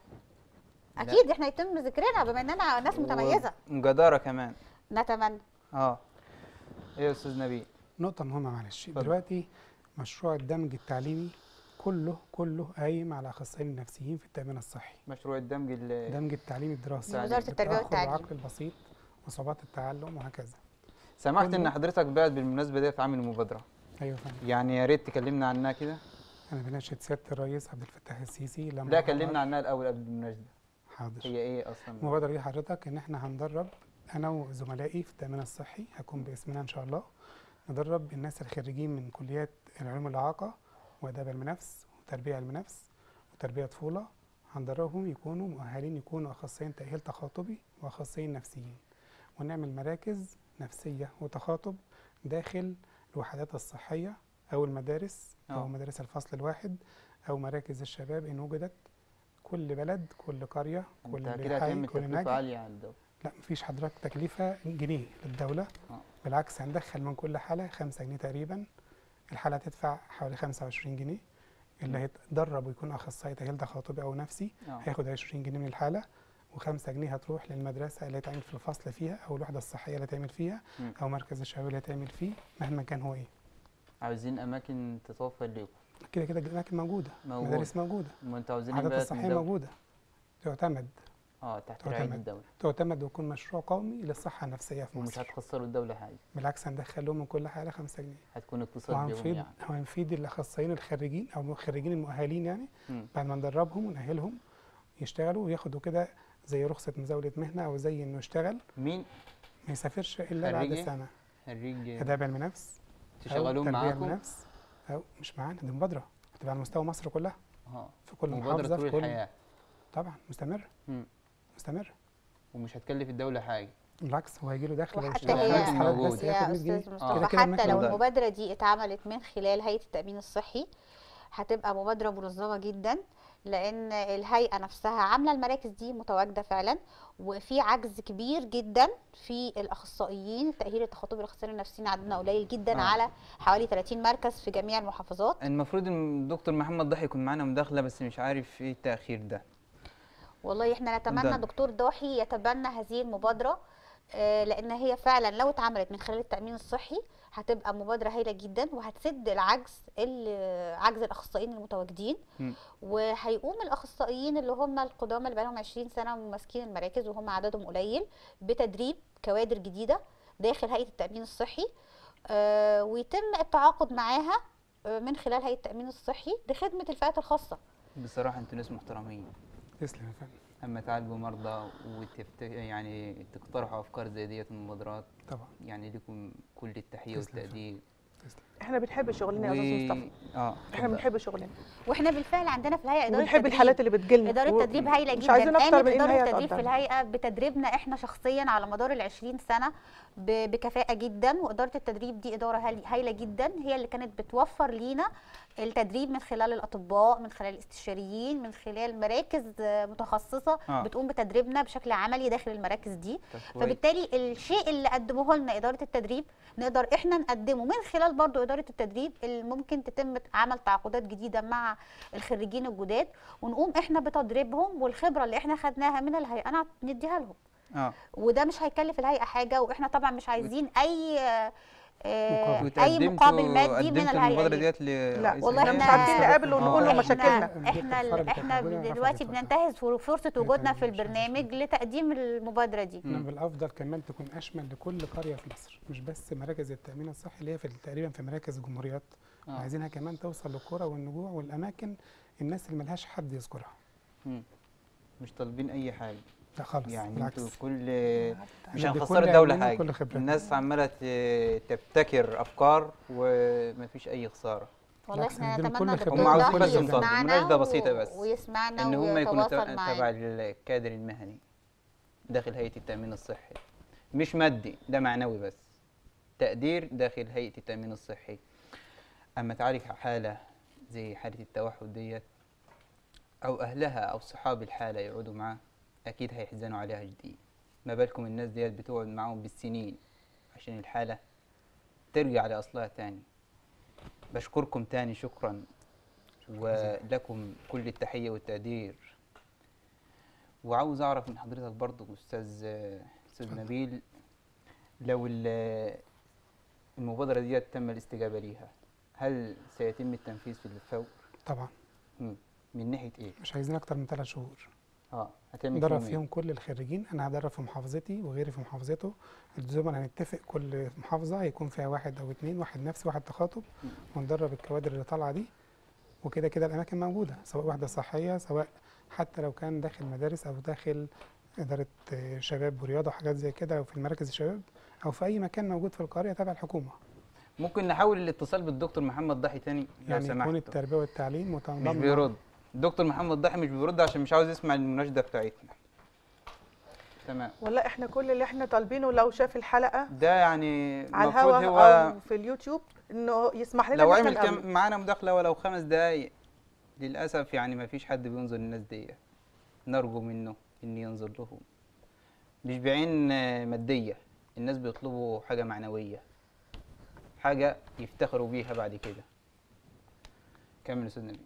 اكيد احنا يتم ذكرنا بما اننا ناس متميزه وجدارة كمان نتمنى اه ايه يا استاذ نبيل نقطة مهمة معلش اتفضل. دلوقتي مشروع الدمج التعليمي كله كله قايم على اخصائيين النفسيين في التأمين الصحي مشروع الدمج ال- الدمج التعليمي الدراسي من وزارة التربية بالتأخر والتعليم. والعقل البسيط وصعوبات التعلم وهكذا سمعت ان كله. حضرتك بعد بالمناسبه ديت عامل مبادره ايوه يا فندم يعني يا ريت تكلمنا عنها كده انا بناشد سيادة الرئيس عبد الفتاح السيسي لما لا أمر- كلمنا عنها الاول قبل المناسبه حاضر هي ايه اصلا المبادرة دي حضرتك ان احنا هندرب انا وزملائي في التأمين الصحي هكون باسمنا ان شاء الله ندرب الناس الخريجين من كليات العلوم الإعاقة وآداب علم نفس وتربية علم نفس وتربية طفولة هندربهم يكونوا مؤهلين يكونوا أخصائيين تأهيل تخاطبي وأخصائيين نفسيين ونعمل مراكز نفسية وتخاطب داخل الوحدات الصحية أو المدارس آه. أو مدارس الفصل الواحد أو مراكز الشباب إن وجدت كل بلد كل قرية كل انت كده حي هتعمل كل تكلفه نجع عاليه على الدوله لا مفيش حضرتك تكلفة جنيه للدولة آه. بالعكس هندخل من كل حالة خمسة جنيه تقريبا الحالة هتدفع حوالي خمسة وعشرين جنيه اللي هيتدرب ويكون أخصائي تأهيل تخاطبي أو نفسي آه. هياخد عشرين جنيه من الحالة وخمسة جنيه هتروح للمدرسة اللي هيتعمل في الفصل فيها أو الوحدة الصحية اللي هيتعمل فيها مم. أو مركز الشباب اللي هيتعمل فيه مهما كان هو إيه عاوزين اماكن تتوفر لكم كده كده الأماكن موجودة موجودة. مدارس موجودة ما انتوا عاوزين العادات بقى الصحية تبدأوا- موجودة تعتمد اه تحت رعايه تعتمد. الدوله تعتمد ويكون مشروع قومي للصحة النفسية في ومش مصر هتخسروا الدوله حاجه بالعكس هندخل لهم من كل حالة خمسة جنيه هتكون اقتصاد بيهم وهنفيد يعني وهنفيد الاخصائيين الخريجين او الخريجين المؤهلين يعني مم. بعد ما ندربهم ونأهلهم يشتغلوا وياخدوا كده زي رخصة مزاولة مهنة أو زي إنه يشتغل مين ما يسافرش إلا بعد خريجي؟ سنة خريج آداب علم نفس أو تشغلوهم تربية علم معاكم نفس أو مش معانا دي مبادرة هتبقى على مستوى مصر كلها اه في كل مبادره محافظة طول في كل الحياه طبعا مستمر مم. مستمر ومش هتكلف الدوله حاجه بالعكس هو هيجي له دخل لو وحتى اشتغل هي- خمس حالات موجود. بس ياخد يا 100 جنيه استاذ آه. مصطفى كده كده حتى المكنة لو ده. المبادره دي اتعملت من خلال هيئه التامين الصحي هتبقى مبادره منظمه جدا لان الهيئه نفسها عامله المراكز دي متواجده فعلا وفي عجز كبير جدا في الاخصائيين التاهيل التخاطبي الاخصائيين النفسيين عددنا قليل جدا آه. على حوالي 30 مركز في جميع المحافظات المفروض ان الدكتور محمد ضحي يكون معانا مداخله بس مش عارف ايه التاخير ده والله احنا نتمنى اتفضل. دكتور ضاحي يتبنى هذه المبادره آه، لان هي فعلا لو اتعملت من خلال التامين الصحي هتبقى مبادره هايله جدا وهتسد العجز ال- عجز الاخصائيين المتواجدين مم. وهيقوم الاخصائيين اللي هم القدامى اللي بقالهم 20 سنه ماسكين المراكز وهم عددهم قليل بتدريب كوادر جديده داخل هيئه التامين الصحي آه، ويتم التعاقد معاها آه، من خلال هيئه التامين الصحي لخدمه الفئات الخاصه بصراحه انتوا ناس محترمين تسلم يا فندم اما تعالجوا مرضى وتفت... يعني تقترحوا افكار زي ديت من المبادرات طبعا يعني لكم كل التحيه تسلم. والتقدير تسلم احنا بنحب شغلنا يا استاذ مصطفى اه احنا اتفضل. بنحب شغلنا واحنا بالفعل عندنا في الهيئه اداره وبنحب تدريب. الحالات اللي بتجيلنا اداره و- تدريب هايله مش جدا عايزين اكتر قامت من ان اداره هي التدريب في تقدرنا. الهيئه بتدريبنا احنا شخصيا على مدار ال 20 سنه ب- بكفاءه جدا واداره التدريب دي اداره هاي- هايله جدا هي اللي كانت بتوفر لينا التدريب من خلال الاطباء من خلال الاستشاريين من خلال مراكز آه، متخصصه آه. بتقوم بتدريبنا بشكل عملي داخل المراكز دي طب كويس. فبالتالي الشيء اللي قدموه لنا اداره التدريب نقدر احنا نقدمه من خلال برضو اداره التدريب اللي ممكن تتم عمل تعاقدات جديده مع الخريجين الجداد ونقوم احنا بتدريبهم والخبره اللي احنا خدناها من الهيئه نع- نديها لهم اه وده مش هيكلف الهيئه حاجه واحنا طبعا مش عايزين اي آه، آه، مقابل. اي وتقدمتوا- مقابل مادي من قدمتوا الهيئه المبادره دي. ديت ل لا رئيس والله احنا الهيئة؟ مش عارفين إحنا- نقابل ونقول له آه. مشاكلنا احنا احنا الدكتور خالد احنا كتبولي عرف دلوقتي الفترة. بننتهز فرصه وجودنا في مش عايز البرنامج لتقديم المبادره دي إنما بالافضل كمان تكون اشمل لكل قريه في مصر مش بس مراكز التامين الصحي اللي هي في تقريبا في مراكز الجمهوريات آه. عايزينها كمان توصل للقرى والنجوع والاماكن الناس اللي ملهاش حد يذكرها مم. مش طالبين اي حاجه لا خالص يعني بالعكس انتوا كل مش إحنا هنخسر بكل الدوله علمنا حاجه وكل خبرتنا. الناس عماله ت- تبتكر افكار ومفيش اي خساره والله بالعكس، احنا هنديهم نتمنى كل الدكتور خبرتنا. هم عاوزين ضحي بس ينتظروا، يسمعنا مناقشة و- بسيطة بس. ويسمعنا ان هم يكونوا ويتواصل تبع معانا الكادر المهني داخل هيئه التامين الصحي مش مادي ده معنوي بس تقدير داخل هيئه التامين الصحي اما تعالج حاله زي حاله التوحد ديت او اهلها او صحاب الحاله يقعدوا معاه اكيد هيحزنوا عليها جديد ما بالكم الناس ديت بتقعد معاهم بالسنين عشان الحاله ترجع لاصلها تاني بشكركم تاني شكرا ولكم كل التحية والتقدير وعاوز أعرف من حضرتك برضو أستاذ أستاذ نبيل لو ال- المبادرة دي تم الاستجابة ليها هل سيتم التنفيذ في الفور؟ طبعا مم. من ناحية إيه؟ مش عايزين اكتر من ثلاث شهور اه هتعمل ندرب فيهم إيه؟ فيهم كل الخريجين انا هدرب في محافظتي وغيري في محافظته الزملاء هنتفق كل محافظه هيكون فيها واحد او اتنين واحد نفسي واحد تخاطب مم. وندرب الكوادر اللي طالعه دي وكده كده الاماكن موجوده سواء وحده صحيه سواء حتى لو كان داخل مدارس او داخل اداره آه، شباب ورياضه وحاجات زي كده او في مركز الشباب او في اي مكان موجود في القريه تبع الحكومه ممكن نحاول الاتصال بالدكتور محمد ضحي تاني لو يعني يكون سمحت التربيه والتعليم مش متضمن بيرد الدكتور محمد ضحي مش بيرد عشان مش عاوز يسمع المناشدة بتاعتنا تمام والله احنا كل اللي احنا طالبينه لو شاف الحلقه ده يعني على المفروض الهوا هو او في اليوتيوب انه يسمح لنا لو إن إحنا عمل نقابله. كم معانا مداخلة ولو خمس دقايق للأسف يعني ما فيش حد بينظر للناس دي نرجو منه إن ينظر لهم مش بعين آه، مادية الناس بيطلبوا حاجة معنوية حاجة يفتخروا بيها بعد كده كمل يا أستاذ نبيل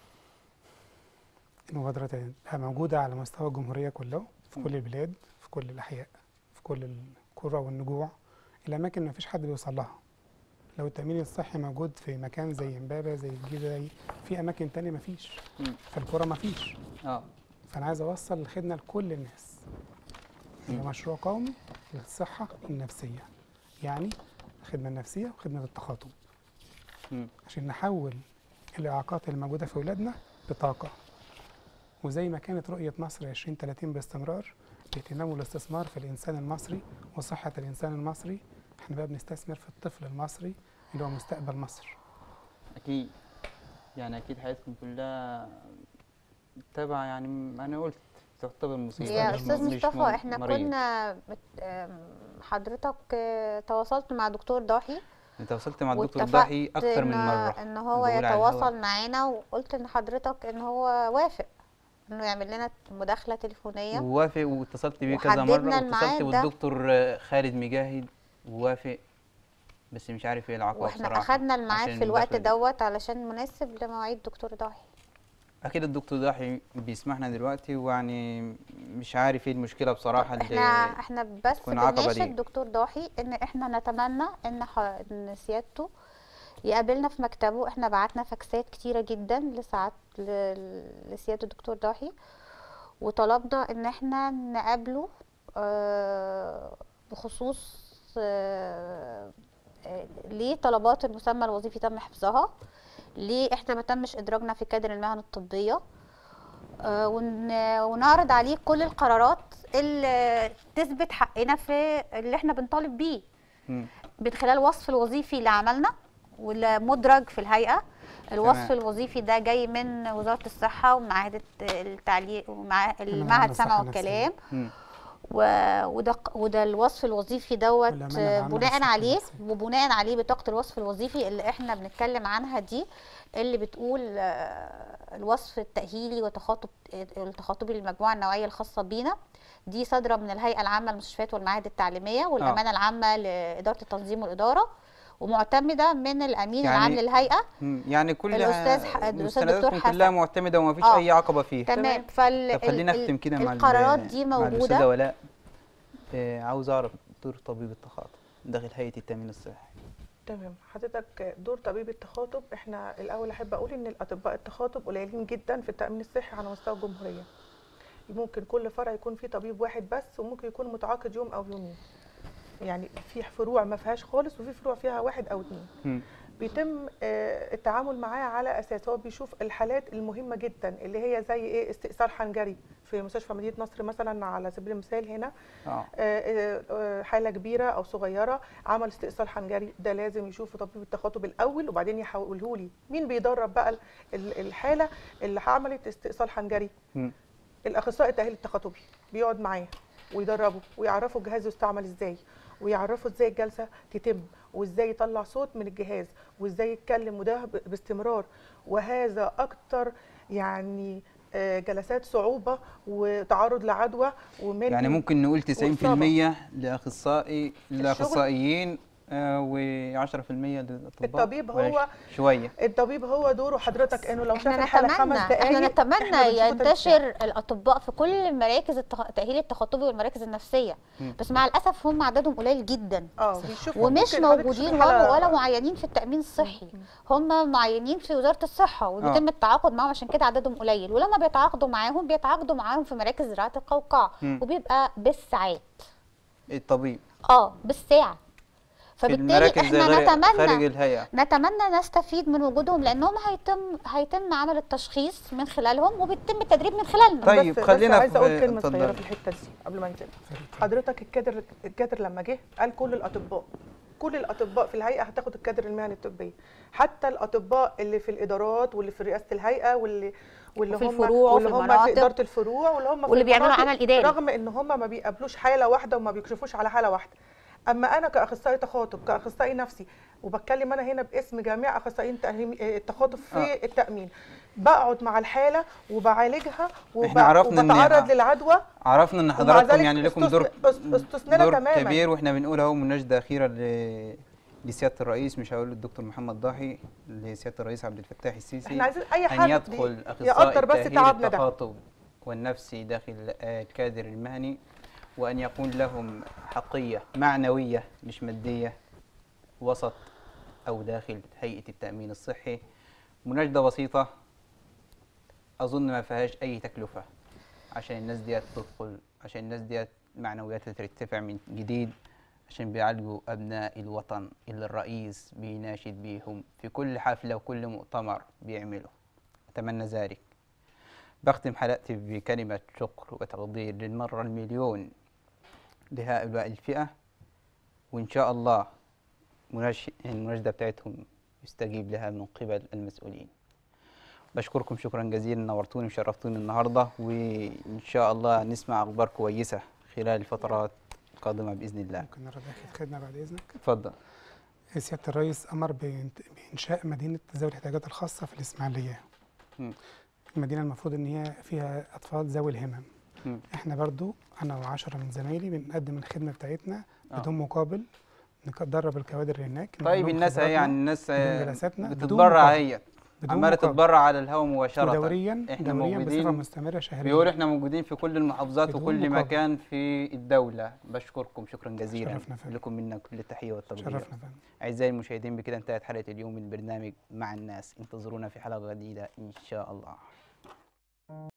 المبادرة تبقى موجودة على مستوى الجمهورية كله في كل البلاد في كل الأحياء في كل القرى والنجوع الأماكن ما فيش حد بيوصل لها لو التأمين الصحي موجود في مكان زي إمبابة زي الجيزة زي في أماكن تانية ما فيش مم. في القرى ما فيش اه فأنا عايز أوصل الخدمة لكل الناس ده مم. مشروع قومي للصحة النفسية يعني الخدمة النفسية وخدمة التخاطب مم. عشان نحول الإعاقات الموجودة في أولادنا لطاقة وزي ما كانت رؤية مصر 2030 باستمرار الاهتمام والاستثمار في الإنسان المصري وصحة الإنسان المصري احنا بقى بنستثمر في الطفل المصري اللي هو مستقبل مصر أكيد يعني أكيد حياتكم كلها تبع يعني م- أنا قلت تعتبر مصيبة يا مش استاذ مش مصطفى م- احنا مريض. كنا بت... آم، حضرتك آه، تواصلت مع دكتور ضاحي أنت وصلت مع الدكتور واتفقت ضاحي أكتر من إن- مرة ان هو بقول على الهوا. يتواصل معانا وقلت ان حضرتك ان هو وافق انه يعمل لنا مداخله تليفونيه ووافق واتصلت بيه كذا مرة وحددنا واتصلت الميعاد ده. بالدكتور آه، خالد مجاهد ووافق بس مش عارف ايه العقبة واحنا بصراحة اخدنا الميعاد عشان في الوقت المداخلة دي. دوت علشان مناسب لمواعيد دكتور ضاحي أكيد الدكتور ضاحي بيسمعنا دلوقتي ويعني مش عارف ايه المشكلة بصراحة احنا اللي احنا بس تكون عقبة بنناشد ليه. دكتور ضاحي ان احنا نتمنى ان ح... ان سيادته يقابلنا في مكتبه احنا بعتنا فاكسات كتيرة جدا لساعات ل... لسيادة الدكتور ضاحي وطلبنا ان احنا نقابله آه، بخصوص آه، آه، ليه طلبات المسمى الوظيفي تم حفظها ليه احنا ما تمش ادراجنا في كادر المهن الطبية آه، ون- ونعرض عليه كل القرارات اللي تثبت حقنا في اللي احنا بنطالب بيه مم. من خلال الوصف الوظيفي اللي عملنا واللي مدرج في الهيئه الوصف تمام. الوظيفي ده جاي من وزاره الصحه ومعاهد التعليم ومع العام المعهد للصحة سمع النفسية. وكلام مم. و- وده وده الوصف الوظيفي دوت والأمانة العامة بناء للصحة عليه النفسية. وبناء عليه بطاقه الوصف الوظيفي اللي احنا بنتكلم عنها دي اللي بتقول آه، الوصف التاهيلي وتخاطب التخاطبي للمجموعه النوعيه الخاصه بينا دي صادره من الهيئه العامه للمستشفيات والمعاهد التعليميه والامانه العامه لاداره التنظيم والاداره ومعتمده من الامين يعني العام للهيئه مم. يعني كل الأستاذ ح- الأستاذ مستنداتكم دكتور كلها حسن. معتمده وما فيش آه. اي عقبه فيها تمام فال طب خلينا ال- نختم كده مع ال- القرارات دي مع موجوده الاستاذه ولاء آه، عاوز اعرف دور طبيب التخاطب داخل هيئه التامين الصحي تمام حضرتك دور طبيب التخاطب احنا الاول احب اقول ان الاطباء التخاطب قليلين جدا في التامين الصحي على مستوى الجمهوريه ممكن كل فرع يكون فيه طبيب واحد بس وممكن يكون متعاقد يوم او يومين يعني في فروع ما فيهاش خالص وفي فروع فيها واحد او اتنين مم. بيتم آه، التعامل معاه على اساس هو بيشوف الحالات المهمه جدا اللي هي زي ايه استئصال حنجري في مستشفى مدينه نصر مثلا على سبيل المثال هنا اه آه، آه، آه، حاله كبيره او صغيره عمل استئصال حنجري ده لازم يشوف طبيب التخاطب الاول وبعدين يحوله لي مين بيدرب بقى ال- ال- الحاله اللي عملت استئصال حنجري مم. الاخصائي التاهيل التخاطبي بيقعد معاه ويدربه ويعرفه الجهاز يستعمل ازاي ويعرفه ازاي الجلسه تتم وازاي يطلع صوت من الجهاز وازاي يتكلم وده ب- باستمرار وهذا اكتر يعني آه، جلسات صعوبه وتعرض لعدوى ومن يعني ممكن نقول 90% وإصابة. لاخصائي لاخصائيين و10% للاطباء الطبيب ولا هو- ش- شويه الطبيب هو دوره حضرتك انه لو شاف احنا الحاله خمس نتمنى دقائق احنا نتمنى إحنا بنشوفه تلات ينتشر ساعات. الاطباء في كل مراكز التخ- التاهيل التخاطبي والمراكز النفسيه مم. بس مع الاسف هم عددهم قليل جدا اه بيشوفوا ومش ممكن حضرتك موجودين تشوفي ولا حالة- ولا معينين في التامين الصحي هم معينين في وزاره الصحه وبيتم آه. التعاقد معاهم عشان كده عددهم قليل ولما بيتعاقدوا معاهم بيتعاقدوا معاهم في مراكز زراعه القوقعه مم. وبيبقى بالساعات الطبيب اه بالساعه في فبالتالي المراكز احنا غير خارج نتمنى الهيئه نتمنى نستفيد من وجودهم لانهم هيتم هيتم عمل التشخيص من خلالهم وبيتم التدريب من خلالنا طيب، بس خلينا بس عايزه اقول في- كلمه اتفضلي. صغيره في الحته دي قبل ما ننزل حضرتك الكادر الكادر لما جه قال كل الاطباء كل الاطباء في الهيئه هتاخد الكادر المهني الطبيه حتى الاطباء اللي في الادارات واللي في رئاسه الهيئه واللي واللي وفي هم الفروع واللي وفي هم المناطق. في اداره الفروع واللي هم في واللي بيعملوا المناطق، عمل إداري. رغم ان هم ما بيقابلوش حاله واحده وما بيكشفوش على حاله واحده اما انا كاخصائي تخاطب كاخصائي نفسي وبتكلم انا هنا باسم جميع اخصائيين تأهيم- التخاطب في آه. التامين بقعد مع الحاله وبعالجها وب... إحنا عرفنا إن- وبتعرض للعدوى عرفنا ان ومع حضراتكم ذلك يعني لكم استثن- دور است- استثنينا دور تماماً. كبير واحنا بنقول اهو مناشده اخيره ل... لسياده الرئيس مش هقول للدكتور محمد ضاحي لسياده الرئيس عبد الفتاح السيسي احنا عايزين اي ان حد يدخل بي- اخصائي يقدر بس التأهيل تعبنا ده التخاطب والنفسي داخل آه، الكادر المهني وان يكون لهم حقيه معنويه مش ماديه وسط او داخل هيئه التامين الصحي مناشده بسيطه اظن ما فيهاش اي تكلفه عشان الناس ديت تدخل عشان الناس ديت معنوياتها ترتفع من جديد عشان بيعالجوا ابناء الوطن اللي الرئيس بيناشد بيهم في كل حفله وكل مؤتمر بيعمله اتمنى ذلك بختم حلقتي بكلمه شكر وتقدير للمره المليون لهؤلاء الفئه وان شاء الله مناش- المناشده بتاعتهم يستجيب لها من قبل المسؤولين بشكركم شكرا جزيلا نورتوني وشرفتوني النهارده وان شاء الله نسمع اخبار كويسه خلال الفترات القادمه باذن الله ممكن نرد أكيد خدمة بعد إذنك اتفضل سيادة الرئيس أمر بإنت- بإنشاء مدينة ذوي الاحتياجات الخاصة في الإسماعيلية مم. المدينة المفروض إن هي فيها أطفال ذوي الهمم مم. إحنا برضو أنا وعشرة من زمايلي بنقدم الخدمة بتاعتنا آه. بدون مقابل ندرب الكوادر اللي هناك طيب نقول الناس اهي خبراتنا يعني الناس بدون آه، جلساتنا، بدون بتتبرع مقابل. هي بدون عماله مقابل. تتبرع على الهواء مباشره ودوريا احنا دوريا بصفة موجودين مستمرة شهريا بيقولوا احنا موجودين في كل المحافظات بدون وكل مقابل. مكان في الدوله بشكركم شكرا جزيلا شرفنا فندم. لكم منا كل التحيه والتقدير شرفنا فندم اعزائي المشاهدين بكده انتهت حلقه اليوم من برنامج مع الناس انتظرونا في حلقه جديده ان شاء الله